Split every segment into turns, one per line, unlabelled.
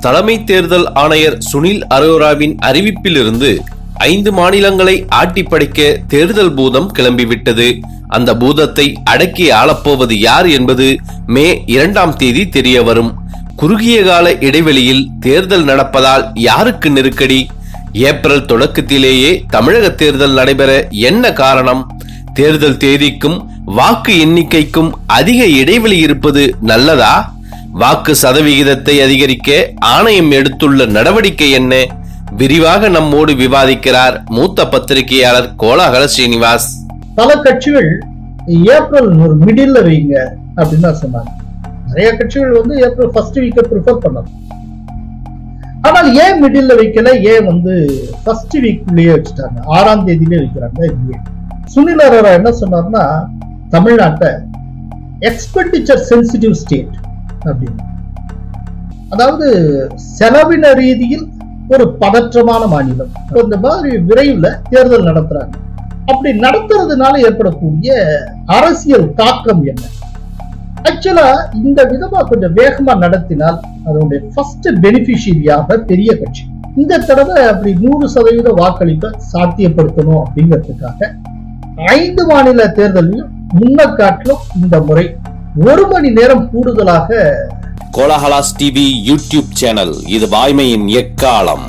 தலைமை தேர்தல் ஆணையர் சுனில் அரோராவின் அறிவிப்பிலிருந்து ஐந்து மாநிலங்களை ஆட்டிப்படைக்க தேர்தல் பூதம் கிளம்பிவிட்டது அந்த பூதத்தை அடக்கி ஆளப்போவது யார் என்பது மே இரண்டாம் தேதி தெரிய வரும் குறுகிய கால இடைவெளியில் தேர்தல் நடப்பதால் யாருக்கு நெருக்கடி ஏப்ரல் தொடக்கத்திலேயே தமிழக தேர்தல் நடைபெற என்ன காரணம் தேர்தல் தேதிக்கும் வாக்கு எண்ணிக்கைக்கும் அதிக இடைவெளி இருப்பது நல்லதா வாக்கு சதவிகிதத்தை அதிகரிக்க ஆணையம் எடுத்துள்ள நடவடிக்கை என்ன விரிவாக நம்மோடு விவாதிக்கிறார் மூத்த பத்திரிகையாளர் கோலாகல ஸ்ரீனிவாஸ்
பல கட்சிகள் ஏப்ரல் ஒரு மிடில்ல வைங்க அப்படின்னு தான் சொன்னாங்க நிறைய கட்சிகள் வந்து ஏப்ரல் ஃபர்ஸ்ட் வீக்கை ப்ரிஃபர் பண்ணலாம் ஆனால் ஏன் மிடில்ல வைக்கல ஏன் வந்து ஃபர்ஸ்ட் வீக்குள்ளேயே வச்சுட்டாங்க ஆறாம் தேதியிலே வைக்கிறாங்க இது ஏன் சுனில் அரோரா என்ன சொன்னார்னா தமிழ்நாட்டை எக்ஸ்பெண்டிச்சர் சென்சிட்டிவ் ஸ்டேட் அப்படின்னு அதாவது செலவின ரீதியில் ஒரு பதற்றமான மாநிலம் இப்ப இந்த மாதிரி விரைவில் தேர்தல் நடத்துறாங்க அப்படி நடத்துறதுனால ஏற்படக்கூடிய அரசியல் தாக்கம் என்ன ஆக்சுவலா இந்த விதமா கொஞ்சம் வேகமா நடத்தினால் அதனுடைய ஃபர்ஸ்ட் பெனிஃபிஷியரியாக பெரிய கட்சி இந்த தடவை அப்படி நூறு சதவீத வாக்களிப்பை சாத்தியப்படுத்தணும் அப்படிங்கிறதுக்காக ஐந்து மாநில தேர்தலையும் முன்ன காட்டிலும் இந்த முறை ஒரு மணி நேரம் கூடுதலாக
கோலாகலாஸ் டிவி யூடியூப் சேனல் இது வாய்மையின் எக்காலம்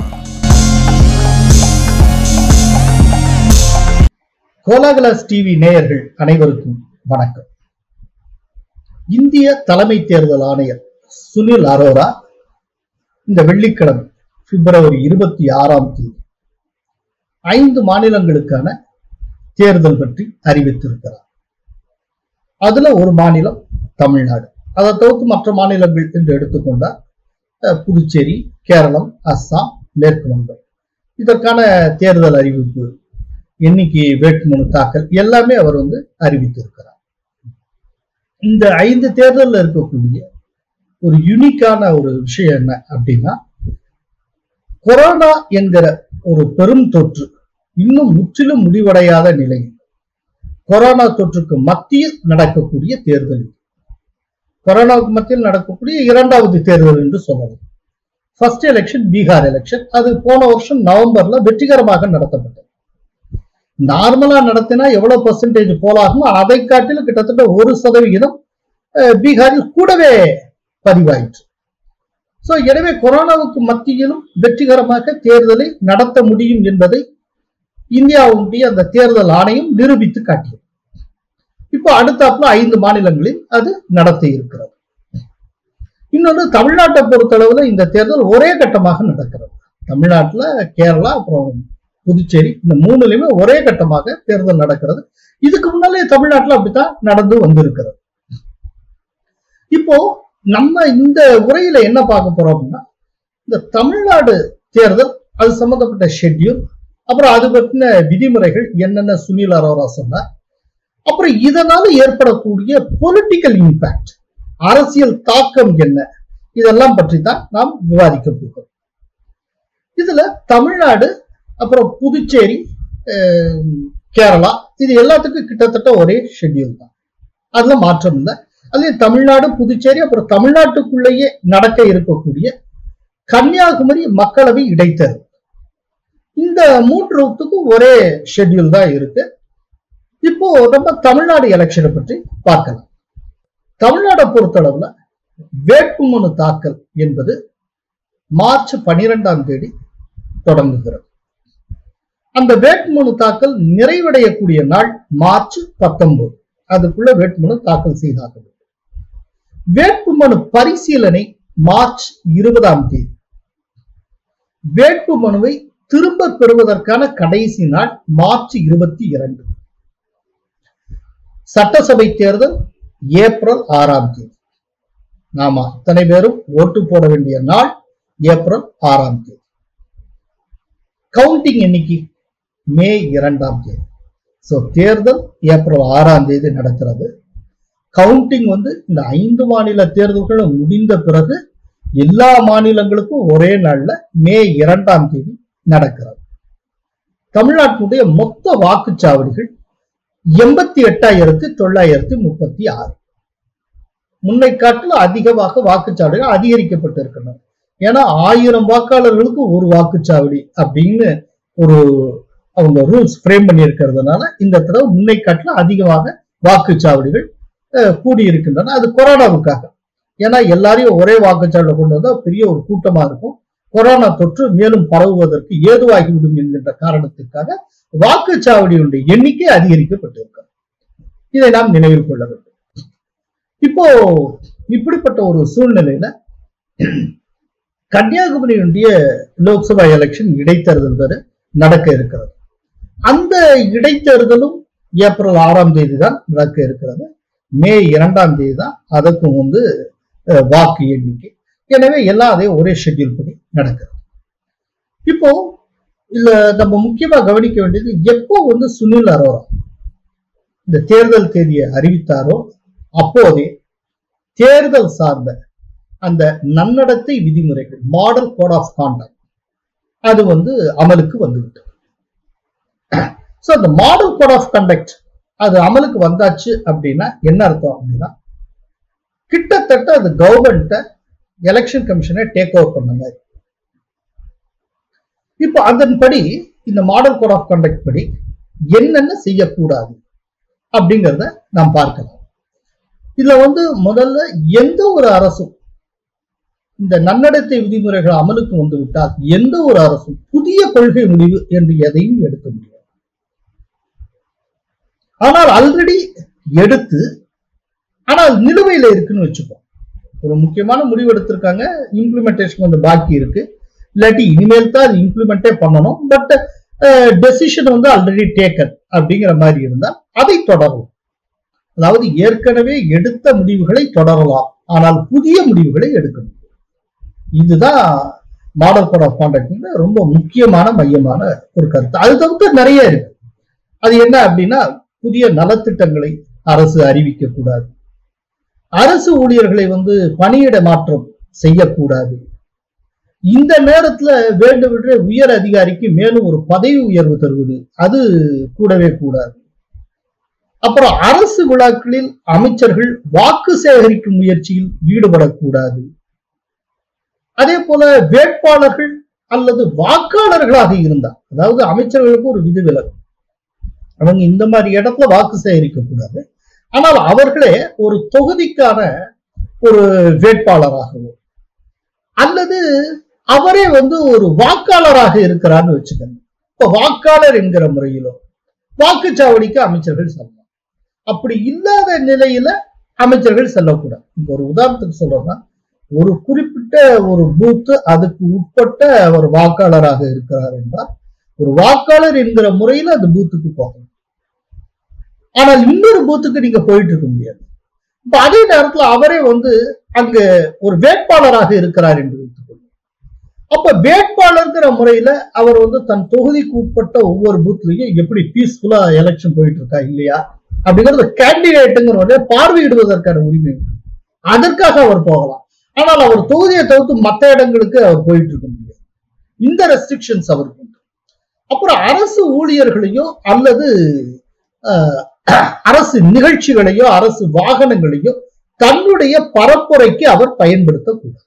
கோலாகலாஸ் டிவி நேயர்கள் அனைவருக்கும் வணக்கம் இந்திய தலைமை தேர்தல் ஆணையர் சுனில் அரோரா இந்த வெள்ளிக்கிழமை பிப்ரவரி இருபத்தி ஆறாம் தேதி ஐந்து மாநிலங்களுக்கான தேர்தல் பற்றி அறிவித்திருக்கிறார் அதுல ஒரு மாநிலம் தமிழ்நாடு அதை தவிர்த்து மற்ற மாநிலங்கள் என்று எடுத்துக்கொண்டால் அஹ், புதுச்சேரி கேரளம் அஸ்ஸாம் மேற்கு வங்கம் இதற்கான தேர்தல் அறிவிப்பு எண்ணிக்கை வேட்புமனு தாக்கல் எல்லாமே அவர் வந்து அறிவித்திருக்கிறார் இந்த ஐந்து தேர்தலில் இருக்கக்கூடிய ஒரு யூனிக்கான ஒரு விஷயம் என்ன அப்படின்னா கொரோனா என்கிற ஒரு பெரும் தொற்று இன்னும் முற்றிலும் முடிவடையாத நிலையில் கொரோனா தொற்றுக்கு மத்தியில் நடக்கக்கூடிய தேர்தல் இது. கொரோனாவுக்கு மத்தியில் நடக்கக்கூடிய இரண்டாவது தேர்தல் என்று சொல்லலாம் ஃபர்ஸ்ட் எலெக்ஷன் பீகார் எலெக்ஷன் அது போன வருஷம் நவம்பர்ல வெற்றிகரமாக நடத்தப்பட்டது நார்மலா நடத்தினா எவ்வளவு பர்சன்டேஜ் போலாகுமோ அதை காட்டிலும் கிட்டத்தட்ட ஒரு சதவிகிதம் அஹ், பீகாரில் கூடவே பதிவாயிற்று சோ எனவே கொரோனாவுக்கு மத்தியிலும் வெற்றிகரமாக தேர்தலை நடத்த முடியும் என்பதை இந்தியாவுடைய அந்த தேர்தல் ஆணையம் நிரூபித்து காட்டியது இப்போ அடுத்தாப்புல ஐந்து மாநிலங்களில் அது நடத்த இருக்கிறது இன்னொன்று தமிழ்நாட்டை பொறுத்தளவுல இந்த தேர்தல் ஒரே கட்டமாக நடக்கிறது தமிழ்நாட்டுல கேரளா அப்புறம் புதுச்சேரி இந்த மூணுலயுமே ஒரே கட்டமாக தேர்தல் நடக்கிறது இதுக்கு முன்னாலே தமிழ்நாட்டுல அப்படித்தான் நடந்து வந்திருக்கிறது இப்போ நம்ம இந்த உரையில என்ன பார்க்க போறோம் அப்படின்னா இந்த தமிழ்நாடு தேர்தல் அது சம்பந்தப்பட்ட ஷெட்யூல் அப்புறம் அது பற்றின விதிமுறைகள் என்னென்ன சுனில் அரோரா சொன்னார் அப்புறம் இதனால ஏற்படக்கூடிய பொலிட்டிக்கல் இம்பாக்ட் அரசியல் தாக்கம் என்ன இதெல்லாம் பற்றி தான் நாம் விவாதிக்க போகிறோம் இதுல தமிழ்நாடு அப்புறம் புதுச்சேரி அஹ், கேரளா இது எல்லாத்துக்கும் கிட்டத்தட்ட ஒரே ஷெட்யூல் தான் அதுல மாற்றம் இல்லை அதே தமிழ்நாடு புதுச்சேரி அப்புறம் தமிழ்நாட்டுக்குள்ளேயே நடக்க இருக்கக்கூடிய கன்னியாகுமரி மக்களவை இடைத்தேர்தல் இந்த மூன்றுத்துக்கும் ஒரே ஷெட்யூல் தான் இருக்கு இப்போ நம்ம தமிழ்நாடு எலெக்ஷனை பற்றி பார்க்கலாம் தமிழ்நாடை பொறுத்தளவுல வேட்புமனு தாக்கல் என்பது மார்ச் பனிரெண்டாம் தேதி தொடங்குகிறது அந்த வேட்புமனு தாக்கல் நிறைவடையக்கூடிய நாள் மார்ச் பத்தொன்பது அதுக்குள்ள வேட்புமனு தாக்கல் செய்தாக வேண்டும் வேட்புமனு பரிசீலனை மார்ச் இருபதாம் தேதி வேட்புமனுவை திரும்ப பெறுவதற்கான கடைசி நாள் மார்ச் இருபத்தி இரண்டு சட்டசபை தேர்தல் ஏப்ரல் ஆறாம் தேதி நாம அத்தனை பேரும் ஓட்டு போட வேண்டிய நாள் ஏப்ரல் ஆறாம் தேதி கவுண்டிங் எண்ணிக்கை மே இரண்டாம் தேதி சோ தேர்தல் ஏப்ரல் ஆறாம் தேதி நடக்கிறது கவுண்டிங் வந்து இந்த ஐந்து மாநில தேர்தல்களும் முடிந்த பிறகு எல்லா மாநிலங்களுக்கும் ஒரே நாள்ல மே இரண்டாம் தேதி நடக்கிறது தமிழ்நாட்டினுடைய மொத்த வாக்குச்சாவடிகள் எண்பத்தி எட்டாயிரத்தி தொள்ளாயிரத்தி முப்பத்தி ஆறு முன்னை காட்டிலும் அதிகமாக வாக்குச்சாவடிகள் அதிகரிக்கப்பட்டிருக்கின்றன ஏன்னா ஆயிரம் வாக்காளர்களுக்கு ஒரு வாக்குச்சாவடி அப்படின்னு ஒரு அவங்க ரூல்ஸ் ஃப்ரேம் பண்ணி இருக்கிறதுனால இந்த தடவை முன்னை காட்டில அதிகமாக வாக்குச்சாவடிகள் அஹ், கூடியிருக்கின்றன அது கொரோனாவுக்காக ஏன்னா எல்லாரையும் ஒரே வாக்குச்சாவடியில கொண்டு வந்தா பெரிய ஒரு கூட்டமா இருக்கும் கொரோனா தொற்று மேலும் பரவுவதற்கு ஏதுவாகிவிடும் என்கின்ற காரணத்திற்காக வாக்குச்சாவடியுடைய எண்ணிக்கை அதிகரிக்கப்பட்டிருக்கிறது இதை நாம் நினைவில் கொள்ள வேண்டும் இப்போ இப்படிப்பட்ட ஒரு சூழ்நிலையில கன்னியாகுமரியுடைய லோக்சபா எலெக்ஷன் இடைத்தேர்தல் வேறு நடக்க இருக்கிறது அந்த இடைத்தேர்தலும் ஏப்ரல் ஆறாம் தேதி தான் நடக்க இருக்கிறது மே இரண்டாம் தேதி தான் அதற்கும் வந்து அஹ், வாக்கு எண்ணிக்கை எனவே எல்லாம் அதே ஒரே ஷெட்யூல் படி நடக்குது இப்போ இதுல நம்ம முக்கியமா கவனிக்க வேண்டியது எப்போ வந்து சுனில் அரோரா இந்த தேர்தல் தேதியை அறிவித்தாரோ அப்போதே தேர்தல் சார்ந்த அந்த நன்னடத்தை விதிமுறைகள் மாடல் கோட் ஆஃப் கான்டக்ட் அது வந்து அமலுக்கு வந்துவிட்டது ஸோ அந்த மாடல் கோட் ஆஃப் கண்டக்ட் அது அமலுக்கு வந்தாச்சு அப்படின்னா என்ன அர்த்தம் அப்படின்னா கிட்டத்தட்ட அது கவர்மெண்ட்டை எலெக்ஷன் கமிஷனை டேக் ஓவர் பண்ண மாதிரி இப்போ அதன்படி இந்த மாடல் கோட் ஆஃப் கண்டக்ட் படி என்னென்ன செய்யக்கூடாது அப்படிங்கிறத நாம் பார்க்கலாம் இதுல வந்து முதல்ல எந்த ஒரு அரசும் இந்த நன்னடத்தை விதிமுறைகள் அமலுக்கு வந்து விட்டால் எந்த ஒரு அரசும் புதிய கொள்கை முடிவு என்று எதையும் எடுக்க முடியாது ஆனால் ஆல்ரெடி எடுத்து ஆனால் நிலுவையில இருக்குன்னு வச்சுப்போம் ஒரு முக்கியமான முடிவு எடுத்திருக்காங்க இம்ப்ளிமெண்டேஷன் கொஞ்சம் பாக்கி இருக்கு இல்லாட்டி இனிமேல் தான் அது இம்ப்ளிமெண்டே பண்ணணும் பட் டெசிஷன் வந்து ஆல்ரெடி டேக்கன் அப்படிங்கிற மாதிரி இருந்தால் அதை தொடரலாம் அதாவது ஏற்கனவே எடுத்த முடிவுகளை தொடரலாம் ஆனால் புதிய முடிவுகளை எடுக்க முடியும் இதுதான் மாடல் கோட் ஆஃப் கான்டாக்ட் ரொம்ப முக்கியமான மையமான ஒரு கருத்து அது தவிர்த்து நிறைய இருக்கு அது என்ன அப்படின்னா புதிய நலத்திட்டங்களை அரசு அறிவிக்க கூடாது அரசு ஊழியர்களை வந்து பணியிட மாற்றம் செய்யக்கூடாது இந்த நேரத்துல வேண்டுமென்றே உயர் அதிகாரிக்கு மேலும் ஒரு பதவி உயர்வு தருவது அது கூடவே கூடாது அப்புறம் அரசு விழாக்களில் அமைச்சர்கள் வாக்கு சேகரிக்கும் முயற்சியில் ஈடுபடக்கூடாது அதே போல வேட்பாளர்கள் அல்லது வாக்காளர்களாக இருந்தார் அதாவது அமைச்சர்களுக்கு ஒரு விதிவிலக்கு அவங்க இந்த மாதிரி இடத்துல வாக்கு சேகரிக்க கூடாது ஆனால் அவர்களே ஒரு தொகுதிக்கான ஒரு வேட்பாளராகவோ அல்லது அவரே வந்து ஒரு வாக்காளராக இருக்கிறார்னு வச்சுக்கோங்க இப்ப வாக்காளர் என்கிற முறையிலோ வாக்குச்சாவடிக்கு அமைச்சர்கள் செல்லலாம் அப்படி இல்லாத நிலையில அமைச்சர்கள் செல்லக்கூடாது இப்போ ஒரு உதாரணத்துக்கு சொல்றோம்னா ஒரு குறிப்பிட்ட ஒரு பூத்து அதுக்கு உட்பட்ட ஒரு வாக்காளராக இருக்கிறார் என்றால் ஒரு வாக்காளர் என்கிற முறையில அந்த பூத்துக்கு போகணும் ஆனால் இன்னொரு பூத்துக்கு நீங்க போயிட்டு இருக்க முடியாது இப்ப அதே நேரத்துல அவரே வந்து அங்க ஒரு வேட்பாளராக இருக்கிறார் என்று வைத்துக் கொள்ளும் அப்ப வேட்பாளர்ங்கிற முறையில அவர் வந்து தன் தொகுதிக்கு உட்பட்ட ஒவ்வொரு பூத்லயும் எப்படி பீஸ்ஃபுல்லா எலெக்ஷன் போயிட்டு இருக்கா இல்லையா அப்படிங்கறது கேண்டிடேட்டுங்கிற பார்வையிடுவதற்கான உரிமை உண்டு அதற்காக அவர் போகலாம் ஆனால் அவர் தொகுதியை தவிர்த்து மற்ற இடங்களுக்கு அவர் போயிட்டு இருக்க முடியாது இந்த ரெஸ்ட்ரிக்ஷன்ஸ் அவருக்கு உண்டு அப்புறம் அரசு ஊழியர்களையோ அல்லது அஹ், அரசு நிகழ்ச்சிகளையோ அரசு வாகனங்களையோ தன்னுடைய பரப்புரைக்கு அவர் பயன்படுத்தக்கூடாது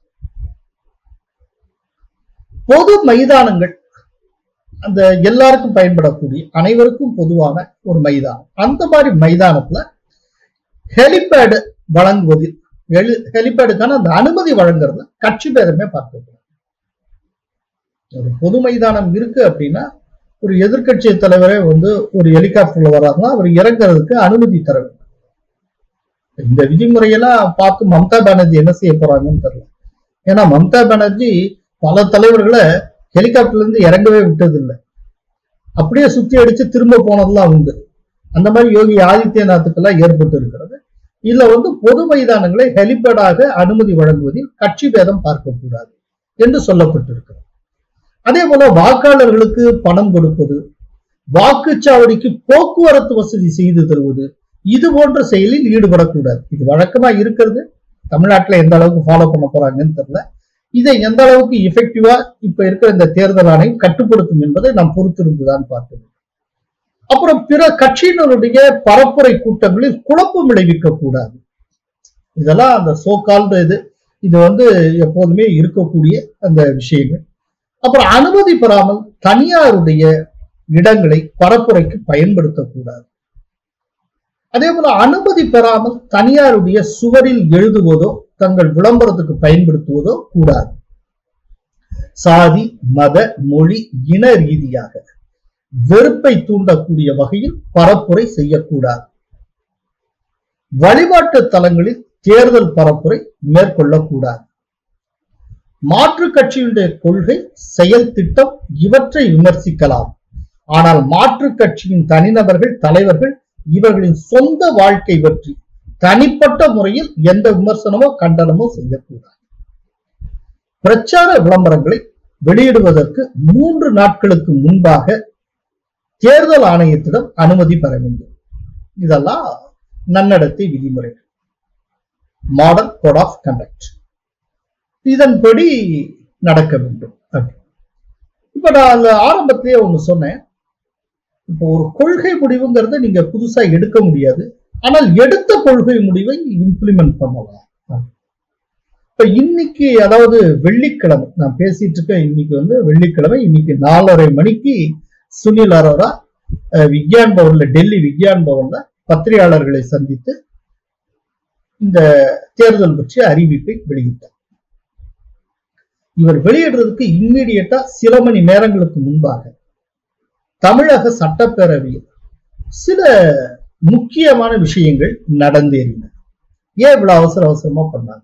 பொது மைதானங்கள் அந்த எல்லாருக்கும் பயன்படக்கூடிய அனைவருக்கும் பொதுவான ஒரு மைதானம் அந்த மாதிரி மைதானத்துல ஹெலிபேடு வழங்குவதில் ஹெலி- ஹெலிபேடுக்கான அந்த அனுமதி வழங்குறதுல கட்சி பேதமே பார்க்கக்கூடாது ஒரு பொது மைதானம் இருக்கு அப்படின்னா ஒரு எதிர்க்கட்சி தலைவரே வந்து ஒரு ஹெலிகாப்டர்ல வராருன்னா அவர் இறங்குறதுக்கு அனுமதி தர வேண்டும் இந்த விதிமுறையெல்லாம் பார்த்து மம்தா பானர்ஜி என்ன செய்ய போறாங்கன்னு தெரியல ஏன்னா மம்தா பானர்ஜி பல தலைவர்களை ஹெலிகாப்டர்ல இருந்து இறங்கவே விட்டதில்லை அப்படியே சுத்தி அடிச்சு திரும்ப போனதெல்லாம் உண்டு அந்த மாதிரி யோகி ஆதித்யநாத்துக்கெல்லாம் ஏற்பட்டு இருக்கிறது இதுல வந்து பொது மைதானங்களை ஹெலிபேடாக அனுமதி வழங்குவதில் கட்சி பேதம் பார்க்கக்கூடாது என்று சொல்லப்பட்டிருக்கிறது அதே போல வாக்காளர்களுக்கு பணம் கொடுப்பது வாக்குச்சாவடிக்கு போக்குவரத்து வசதி செய்து தருவது இது போன்ற செயலில் ஈடுபடக்கூடாது இது வழக்கமா இருக்கிறது தமிழ்நாட்டுல எந்த அளவுக்கு ஃபாலோ பண்ண போறாங்கன்னு தெரியல இதை எந்த அளவுக்கு எஃபெக்டிவா இப்ப இருக்கிற இந்த தேர்தல் ஆணையம் கட்டுப்படுத்தும் என்பதை நாம் பொறுத்திருந்துதான் பார்க்கணும் அப்புறம் பிற கட்சியினருடைய பரப்புரை கூட்டங்களில் குழப்பம் விளைவிக்க கூடாது இதெல்லாம் அந்த சோகால்டு இது இது வந்து எப்போதுமே இருக்கக்கூடிய அந்த விஷயங்கள் அப்புறம் அனுமதி பெறாமல் தனியாருடைய இடங்களை பரப்புரைக்கு பயன்படுத்தக்கூடாது அதே போல அனுமதி பெறாமல் தனியாருடைய சுவரில் எழுதுவதோ தங்கள் விளம்பரத்துக்கு பயன்படுத்துவதோ கூடாது சாதி மத மொழி இன ரீதியாக வெறுப்பை தூண்டக்கூடிய வகையில் பரப்புரை செய்யக்கூடாது வழிபாட்டு தலங்களில் தேர்தல் பரப்புரை மேற்கொள்ளக்கூடாது மாற்று கட்சியுடைய கொள்கை செயல் திட்டம் இவற்றை விமர்சிக்கலாம் ஆனால் மாற்று கட்சியின் தனிநபர்கள் தலைவர்கள் இவர்களின் சொந்த வாழ்க்கை பற்றி தனிப்பட்ட முறையில் எந்த விமர்சனமோ கண்டனமோ செய்யக்கூடாது பிரச்சார விளம்பரங்களை வெளியிடுவதற்கு மூன்று நாட்களுக்கு முன்பாக தேர்தல் ஆணையத்திடம் அனுமதி பெற வேண்டும் இதெல்லாம் நன்னடத்தை விதிமுறைகள் மாடல் கோட் ஆஃப் கண்டக்ட் இதன்படி நடக்க வேண்டும் அப்படி. இப்ப நான் அந்த ஆரம்பத்திலேயே ஒண்ணு சொன்னேன் இப்போ ஒரு கொள்கை முடிவுங்கிறத நீங்க புதுசா எடுக்க முடியாது ஆனால் எடுத்த கொள்கை முடிவை இம்ப்ளிமெண்ட் பண்ணலாம் இப்ப இன்னைக்கு அதாவது வெள்ளிக்கிழமை நான் பேசிட்டு இருக்கேன் இன்னைக்கு வந்து வெள்ளிக்கிழமை இன்னைக்கு நாலரை மணிக்கு சுனில் அரோரா அஹ், விக்யான் பவன்ல டெல்லி விக்யான் பவன்ல பத்திரிகையாளர்களை சந்தித்து இந்த தேர்தல் பற்றிய அறிவிப்பை வெளியிட்டார் இவர் வெளியிடுறதுக்கு இம்மீடியட்டா சில மணி நேரங்களுக்கு முன்பாக தமிழக சட்டப்பேரவையில் சில முக்கியமான விஷயங்கள் நடந்தேறின ஏன் இவ்வளவு அவசர அவசரமா பண்ணாங்க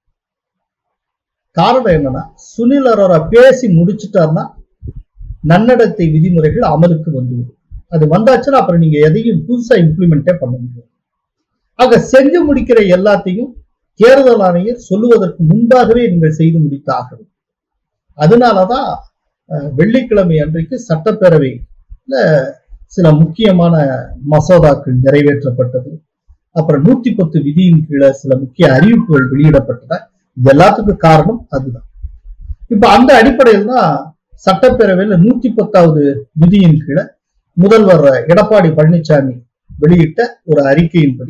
காரணம் என்னன்னா சுனில் அரோரா பேசி முடிச்சுட்டாருன்னா நன்னடத்தை விதிமுறைகள் அமலுக்கு வந்துவிடும் அது வந்தாச்சுன்னா அப்புறம் நீங்க எதையும் புதுசா இம்ப்ளிமெண்டே பண்ண முடியும் ஆக செஞ்சு முடிக்கிற எல்லாத்தையும் தேர்தல் ஆணையர் சொல்லுவதற்கு முன்பாகவே நீங்கள் செய்து முடித்து ஆக வேண்டும் அதனாலதான் அஹ், வெள்ளிக்கிழமை அன்றைக்கு சட்டப்பேரவையில சில முக்கியமான மசோதாக்கள் நிறைவேற்றப்பட்டது அப்புறம் நூத்தி பத்து விதியின் கீழே சில முக்கிய அறிவிப்புகள் வெளியிடப்பட்டன இது எல்லாத்துக்கும் காரணம் அதுதான் இப்ப அந்த அடிப்படையில் தான் சட்டப்பேரவையில நூத்தி பத்தாவது விதியின் கீழே முதல்வர் எடப்பாடி பழனிசாமி வெளியிட்ட ஒரு அறிக்கையின்படி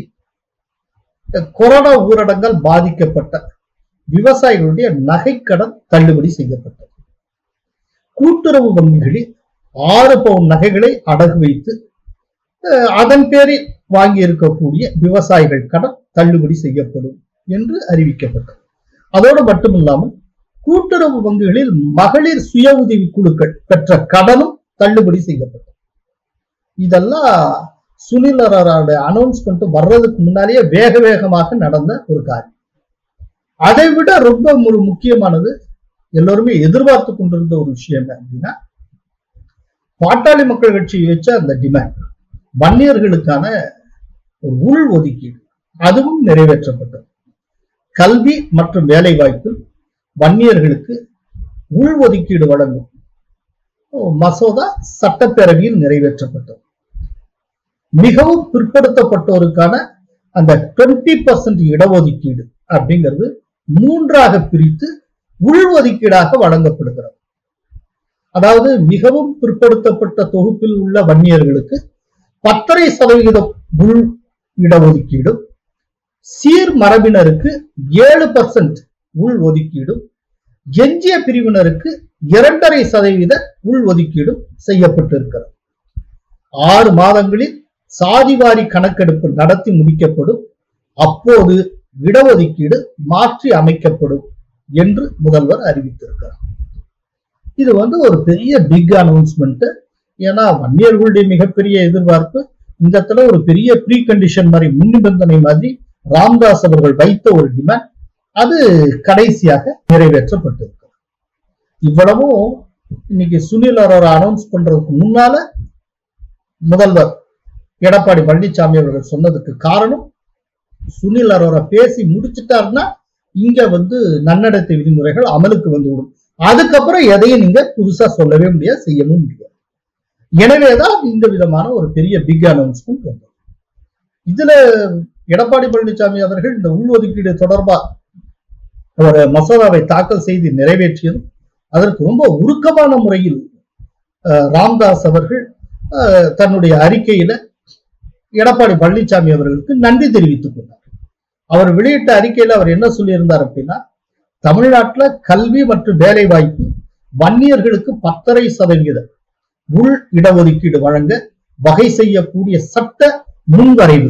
கொரோனா ஊரடங்கால் பாதிக்கப்பட்ட விவசாயிகளுடைய நகைக்கடன் தள்ளுபடி செய்யப்பட்டது கூட்டுறவு வங்கிகளில் ஆறு பவுன் நகைகளை அடகு வைத்து அஹ், அதன் பேரில் வாங்கி இருக்கக்கூடிய விவசாயிகள் கடன் தள்ளுபடி செய்யப்படும் என்று அறிவிக்கப்பட்டது அதோடு மட்டுமில்லாமல் கூட்டுறவு வங்கிகளில் மகளிர் சுய உதவி குழுக்கள் பெற்ற கடனும் தள்ளுபடி செய்யப்பட்டது இதெல்லாம் சுனில் அரோராவோட அனௌன்ஸ்மெண்ட் வர்றதுக்கு முன்னாலேயே வேக வேகமாக நடந்த ஒரு காரியம் அதை விட ரொம்ப ஒரு முக்கியமானது எல்லோருமே எதிர்பார்த்து கொண்டிருந்த ஒரு விஷயம் என்ன அப்படின்னா பாட்டாளி மக்கள் கட்சி வச்ச அந்த டிமாண்ட் வன்னியர்களுக்கான ஒரு உள் ஒதுக்கீடு அதுவும் நிறைவேற்றப்பட்டது கல்வி மற்றும் வேலை வாய்ப்பில் வன்னியர்களுக்கு உள் ஒதுக்கீடு வழங்கும் மசோதா சட்டப்பேரவையில் நிறைவேற்றப்பட்டது மிகவும் பிற்படுத்தப்பட்டோருக்கான அந்த 20% இடஒதுக்கீடு அப்படிங்கிறது மூன்றாக பிரித்து உள்ஒதுக்கீடாக வழங்கப்படுகிறது அதாவது மிகவும் பிற்படுத்தப்பட்ட தொகுப்பில் உள்ள வன்னியர்களுக்கு பத்தரை சதவிகிதம் உள் இடஒதுக்கீடும் சீர் மரபினருக்கு ஏழு பர்சன்ட் உள் ஒதுக்கீடும் எஞ்சிய பிரிவினருக்கு இரண்டரை சதவீத உள் ஒதுக்கீடும் செய்யப்பட்டிருக்கிறது ஆறு மாதங்களில் சாதிவாரி கணக்கெடுப்பு நடத்தி முடிக்கப்படும் அப்போது இடஒதுக்கீடு மாற்றி அமைக்கப்படும் என்று முதல்வர் அறிவித்திருக்கிறார் இது வந்து ஒரு பெரிய பிக் அனௌன்ஸ்மெண்ட் ஏன்னா வன்னியர்களுடைய மிகப்பெரிய எதிர்பார்ப்பு இந்த இடத்துல ஒரு பெரிய ப்ரீ கண்டிஷன் மாதிரி முன் நிபந்தனை மாதிரி ராம்தாஸ் அவர்கள் வைத்த ஒரு டிமாண்ட் அது கடைசியாக நிறைவேற்றப்பட்டிருக்கு இவ்வளவும் இன்னைக்கு சுனில் அரோரா அனௌன்ஸ் பண்றதுக்கு முன்னால முதல்வர் எடப்பாடி பழனிசாமி அவர்கள் சொன்னதுக்கு காரணம் சுனில் அரோரா பேசி முடிச்சிட்டாருன்னா இங்க வந்து நன்னடத்தை விதிமுறைகள் அமலுக்கு வந்துவிடும் அதுக்கப்புறம் எதையும் நீங்க புதுசா சொல்லவே முடியாது செய்யவும் முடியாது எனவேதான் இந்த விதமான ஒரு பெரிய பிக் அனௌன்ஸ்மெண்ட் வந்தது இதுல எடப்பாடி பழனிசாமி அவர்கள் இந்த உள்ஒதுக்கீடு தொடர்பா ஒரு மசோதாவை தாக்கல் செய்து நிறைவேற்றியதும் அதற்கு ரொம்ப உருக்கமான முறையில் அஹ், ராம்தாஸ் அவர்கள் அஹ், தன்னுடைய அறிக்கையில எடப்பாடி பழனிசாமி அவர்களுக்கு நன்றி தெரிவித்துக் கொண்டார் அவர் வெளியிட்ட அறிக்கையில அவர் என்ன சொல்லியிருந்தார் அப்படின்னா தமிழ்நாட்டுல கல்வி மற்றும் வேலை வாய்ப்பு வன்னியர்களுக்கு பத்தரை சதவீதம் உள் இடஒதுக்கீடு வழங்க வகை செய்யக்கூடிய சட்ட முன்வரைவு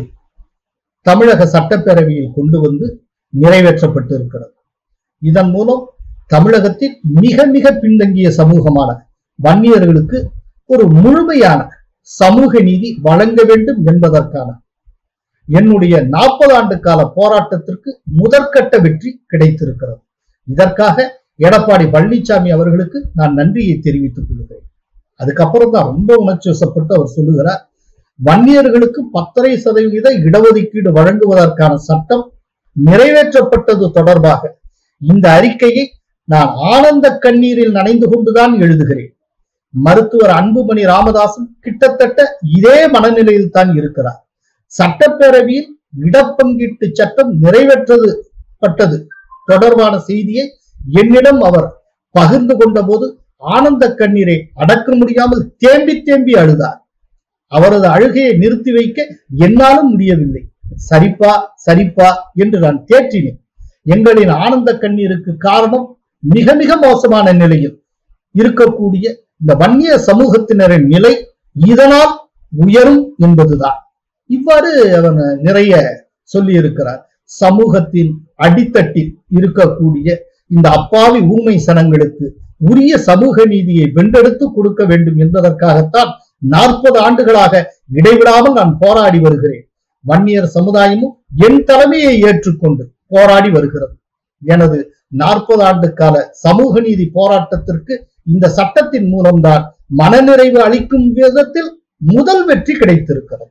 தமிழக சட்டப்பேரவையில் கொண்டு வந்து நிறைவேற்றப்பட்டு இருக்கிறது இதன் மூலம் தமிழகத்தில் மிக மிக பின்தங்கிய சமூகமான வன்னியர்களுக்கு ஒரு முழுமையான சமூக நீதி வழங்க வேண்டும் என்பதற்கான என்னுடைய நாற்பது ஆண்டு கால போராட்டத்திற்கு முதற்கட்ட வெற்றி கிடைத்திருக்கிறது இதற்காக எடப்பாடி பழனிசாமி அவர்களுக்கு நான் நன்றியை தெரிவித்துக் கொள்கிறேன் அதுக்கப்புறம் தான் ரொம்ப உணர்ச்சி வசப்பட்டு அவர் சொல்லுகிறார் வன்னியர்களுக்கு பத்தரை சதவீத இடஒதுக்கீடு வழங்குவதற்கான சட்டம் நிறைவேற்றப்பட்டது தொடர்பாக இந்த அறிக்கையை நான் ஆனந்த கண்ணீரில் நனைந்து கொண்டுதான் எழுதுகிறேன் மருத்துவர் அன்புமணி ராமதாசன் கிட்டத்தட்ட இதே மனநிலையில் தான் இருக்கிறார் சட்டப்பேரவையில் இடப்பங்கீட்டு சட்டம் நிறைவேற்றது பட்டது தொடர்பான செய்தியை என்னிடம் அவர் பகிர்ந்து கொண்ட போது ஆனந்த கண்ணீரை அடக்க முடியாமல் தேம்பி தேம்பி அழுதார் அவரது அழுகையை நிறுத்தி வைக்க என்னாலும் முடியவில்லை சரிப்பா சரிப்பா என்று நான் தேற்றினேன் எங்களின் ஆனந்த கண்ணீருக்கு காரணம் மிக மிக மோசமான நிலையில் இருக்கக்கூடிய இந்த வன்னிய சமூகத்தினரின் நிலை இதனால் உயரும் என்பதுதான் இவ்வாறு அவன் நிறைய சொல்லி இருக்கிறார் சமூகத்தின் அடித்தட்டில் இருக்கக்கூடிய இந்த அப்பாவி ஊமை சனங்களுக்கு உரிய சமூக நீதியை வென்றெடுத்து கொடுக்க வேண்டும் என்பதற்காகத்தான் நாற்பது ஆண்டுகளாக இடைவிடாமல் நான் போராடி வருகிறேன் வன்னியர் சமுதாயமும் என் தலைமையை ஏற்றுக்கொண்டு போராடி வருகிறது எனது நாற்பது ஆண்டு கால சமூக நீதி போராட்டத்திற்கு இந்த சட்டத்தின் மூலம்தான் மனநிறைவு அளிக்கும் விதத்தில் முதல் வெற்றி கிடைத்திருக்கிறது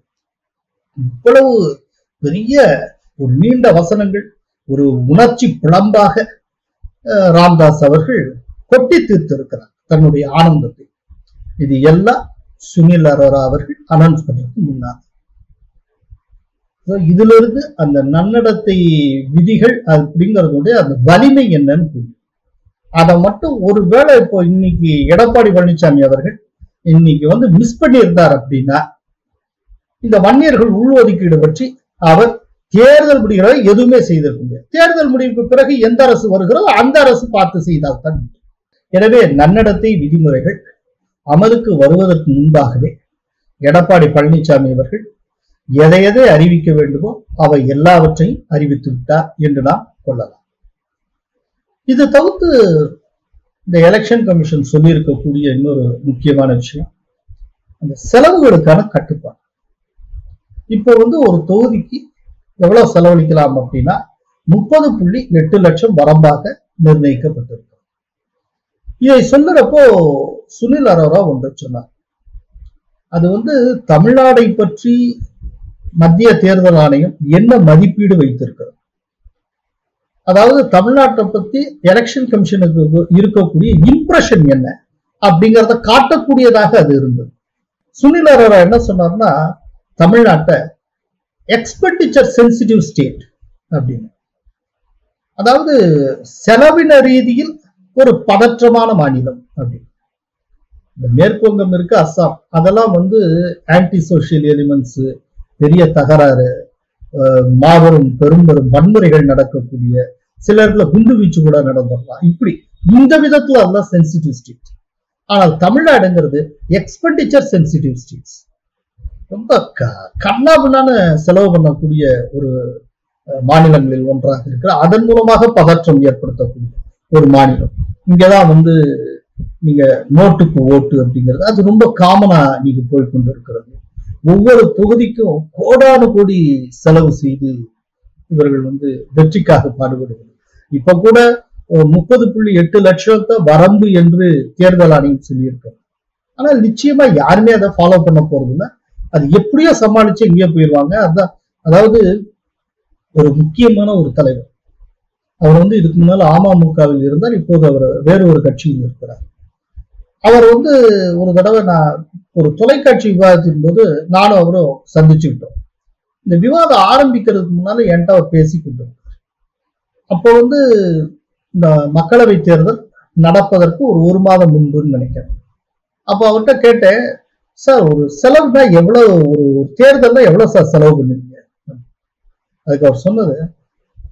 இவ்வளவு பெரிய ஒரு நீண்ட வசனங்கள் ஒரு உணர்ச்சி பிளம்பாக அஹ், ராம்தாஸ் அவர்கள் கொட்டி தீர்த்திருக்கிறார் தன்னுடைய ஆனந்தத்தை இது எல்லாம் சுனில் அரோரா அவர்கள் அனௌன்ஸ் பண்றதுக்கு முன்னாடி So, இதுல இருந்து அந்த நன்னடத்தை விதிகள் அப்படிங்கறதுடைய அந்த வலிமை என்னன்னு புரியும் அதை மட்டும் ஒருவேளை இப்போ இன்னைக்கு எடப்பாடி பழனிசாமி அவர்கள் இன்னைக்கு வந்து மிஸ் பண்ணியிருந்தார் அப்படின்னா இந்த வன்னியர்கள் உள்ஒதுக்கீடு பற்றி அவர் தேர்தல் முடிவுகளை எதுவுமே செய்திருக்க முடியாது தேர்தல் முடிவுக்கு பிறகு எந்த அரசு வருகிறதோ அந்த அரசு பார்த்து செய்தால் தான் முடியும். எனவே நன்னடத்தை விதிமுறைகள் அமலுக்கு வருவதற்கு முன்பாகவே எடப்பாடி பழனிசாமி அவர்கள் எதை எதை அறிவிக்க வேண்டுமோ அவை எல்லாவற்றையும் அறிவித்து விட்டார் என்று நாம் கொள்ளலாம் இது தவிர்த்து இந்த எலெக்ஷன் கமிஷன் சொல்லியிருக்கக்கூடிய இன்னொரு முக்கியமான விஷயம் அந்த செலவுகளுக்கான கட்டுப்பாடு இப்போ வந்து ஒரு தொகுதிக்கு எவ்வளவு செலவழிக்கலாம் அப்படின்னா முப்பது புள்ளி எட்டு லட்சம் வரம்பாக நிர்ணயிக்கப்பட்டிருக்கு இதை சொல்லுறப்போ சுனில் அரோரா ஒன்று சொன்னார் அது வந்து தமிழ்நாடை பற்றி மத்திய தேர்தல் ஆணையம் என்ன மதிப்பீடு வைத்திருக்கிறது அதாவது தமிழ்நாட்டை பத்தி எலெக்ஷன் கமிஷனுக்கு இருக்கக்கூடிய இம்ப்ரெஷன் என்ன அப்படிங்கறத காட்டக்கூடியதாக அது இருந்தது சுனில் அரோரா என்ன சொன்னார்னா தமிழ்நாட்டை எக்ஸ்பெண்டிச்சர் சென்சிட்டிவ் ஸ்டேட் அப்படின்னு அதாவது செலவின ரீதியில் ஒரு பதற்றமான மாநிலம் அப்படின்னு இந்த மேற்குவங்கம் இருக்கு அஸ்ஸாம் அதெல்லாம் வந்து ஆன்டி சோஷியல் எலிமெண்ட்ஸ் பெரிய தகராறு அஹ், மாபெரும் பெரும்பெரும் வன்முறைகள் நடக்கக்கூடிய சில இடத்துல குண்டு வீச்சு கூட நடந்துடலாம் இப்படி இந்த விதத்துல அதெல்லாம் சென்சிட்டிவ் ஸ்டேட் ஆனால் தமிழ்நாடுங்கிறது எக்ஸ்பெண்டிச்சர் சென்சிட்டிவ் ஸ்டேட்ஸ் ரொம்ப க- கண்ணாபின்னான செலவு பண்ணக்கூடிய ஒரு அஹ், மாநிலங்களில் ஒன்றாக இருக்கிற அதன் மூலமாக பதற்றம் ஏற்படுத்தக்கூடிய ஒரு மாநிலம் இங்கதான் வந்து நீங்க நோட்டுக்கு ஓட்டு அப்படிங்கிறது அது ரொம்ப காமனா நீங்க போய் கொண்டு இருக்கிறது ஒவ்வொரு தொகுதிக்கும் கோடானு கோடி செலவு செய்து இவர்கள் வந்து வெற்றிக்காக பாடுபடுவது இப்ப கூட முப்பது புள்ளி எட்டு லட்சத்தை வரம்பு என்று தேர்தல் ஆணையம் சொல்லியிருக்காங்க ஆனால் நிச்சயமா யாருமே அதை ஃபாலோ பண்ண போறது இல்ல அது எப்படியோ சமாளிச்சு எங்கேயோ போயிடுவாங்க அதான் அதாவது ஒரு முக்கியமான ஒரு தலைவர் அவர் வந்து இதுக்கு முன்னால அமமுகவில் இருந்தார் இப்போது அவர் வேறு ஒரு கட்சியில் இருக்கிறார் அவர் வந்து ஒரு தடவை நான் ஒரு தொலைக்காட்சி விவாதத்தின் போது நானும் அவரும் சந்திச்சுக்கிட்டோம் இந்த விவாதம் ஆரம்பிக்கிறதுக்கு முன்னால என்கிட்ட அவர் பேசி கொண்டிருந்தார் அப்போ வந்து இந்த மக்களவை தேர்தல் நடப்பதற்கு ஒரு ஒரு மாதம் முன்புன்னு நினைக்கிறேன் அப்போ அவர்கிட்ட கேட்டேன் சார் ஒரு செலவுனா எவ்வளவு ஒரு ஒரு தேர்தல்ல எவ்வளவு சார் செலவு பண்ணுவீங்க அதுக்கு அவர் சொன்னது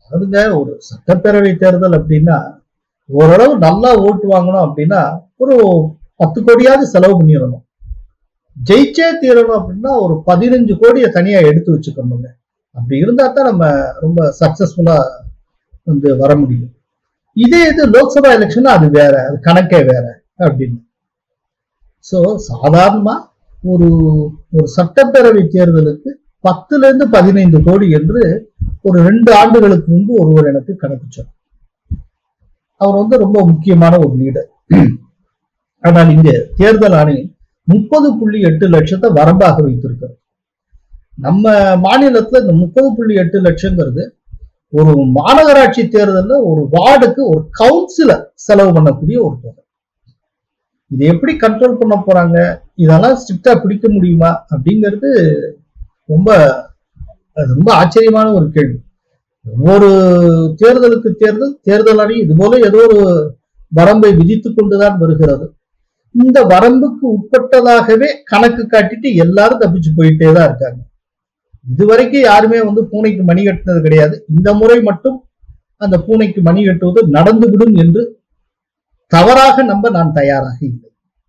அதுங்க ஒரு சட்டப்பேரவை தேர்தல் அப்படின்னா ஓரளவு நல்லா ஓட்டு வாங்கணும் அப்படின்னா ஒரு பத்து கோடியாவது செலவு பண்ணிடணும் ஜெயிச்சே தீரணும் அப்படின்னா ஒரு பதினஞ்சு கோடியை தனியா எடுத்து வச்சுக்கணுங்க அப்படி இருந்தா தான் நம்ம ரொம்ப சக்சஸ்ஃபுல்லா வந்து வர முடியும் இதே இது லோக்சபா எலெக்ஷன் அது வேற அது கணக்கே வேற அப்படின்னு சோ சாதாரணமா ஒரு ஒரு சட்டப்பேரவை தேர்தலுக்கு பத்துல இருந்து பதினைந்து கோடி என்று ஒரு ரெண்டு ஆண்டுகளுக்கு முன்பு ஒருவர் எனக்கு கணக்கு சொன்னார் அவர் வந்து ரொம்ப முக்கியமான ஒரு லீடர் ஆனால் இங்க தேர்தல் ஆணையம் முப்பது புள்ளி எட்டு லட்சத்தை வரம்பாக வைத்திருக்கிறது நம்ம மாநிலத்துல இந்த முப்பது புள்ளி எட்டு லட்சங்கிறது ஒரு மாநகராட்சி தேர்தல்ல ஒரு வார்டுக்கு ஒரு கவுன்சிலர் செலவு பண்ணக்கூடிய ஒரு தொகை இது எப்படி கண்ட்ரோல் பண்ண போறாங்க இதெல்லாம் ஸ்ட்ரிக்டா பிடிக்க முடியுமா அப்படிங்கிறது ரொம்ப அது ரொம்ப ஆச்சரியமான ஒரு கேள்வி ஒவ்வொரு தேர்தலுக்கு தேர்தல் தேர்தல் அணி இது போல ஏதோ ஒரு வரம்பை விதித்துக் கொண்டுதான் வருகிறது இந்த வரம்புக்கு உட்பட்டதாகவே கணக்கு காட்டிட்டு எல்லாரும் தப்பிச்சு போயிட்டே தான் இருக்காங்க இதுவரைக்கும் யாருமே வந்து பூனைக்கு மணி கட்டினது கிடையாது இந்த முறை மட்டும் அந்த பூனைக்கு மணி கட்டுவது நடந்துவிடும் என்று தவறாக நம்ப நான் தயாராக இல்லை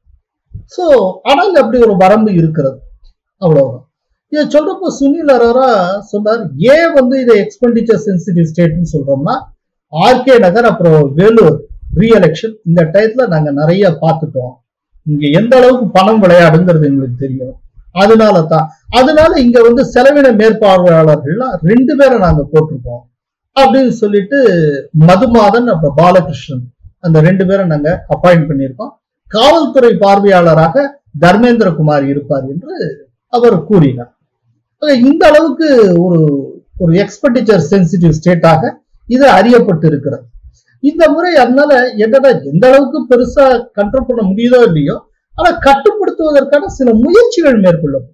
சோ ஆனால் அப்படி ஒரு வரம்பு இருக்கிறது அவ்வளவுதான் இதை சொல்றப்போ சுனில் அரோரா சொன்னார் ஏன் வந்து இதை எக்ஸ்பெண்டிச்சர் சென்சிட்டிவ் ஸ்டேட்னு சொல்றோம்னா ஆர்கே நகர் அப்புறம் வேலூர் ரீஎலெக்ஷன் இந்த டயத்துல நாங்க நிறைய பார்த்துட்டோம் இங்க எந்த அளவுக்கு பணம் விளையாடுங்கிறது எங்களுக்கு தெரியும் அதனால தான் அதனால இங்க வந்து செலவின மேற்பார்வையாளர்கள்லாம் ரெண்டு பேரை நாங்க போட்டிருக்கோம் அப்படின்னு சொல்லிட்டு மதுமாதன் அப்புறம் பாலகிருஷ்ணன் அந்த ரெண்டு பேரை நாங்க அப்பாயிண்ட் பண்ணியிருக்கோம் காவல்துறை பார்வையாளராக தர்மேந்திர குமார் இருப்பார் என்று அவர் கூறினார் ஆக இந்த அளவுக்கு ஒரு ஒரு எக்ஸ்பெண்டிச்சர் சென்சிட்டிவ் ஸ்டேட்டாக இது அறியப்பட்டு இருக்கிறது இந்த முறை அதனால என்னன்னா எந்த அளவுக்கு பெருசா கண்ட்ரோல் பண்ண முடியுதோ இல்லையோ ஆனா கட்டுப்படுத்துவதற்கான சில முயற்சிகள் மேற்கொள்ளும்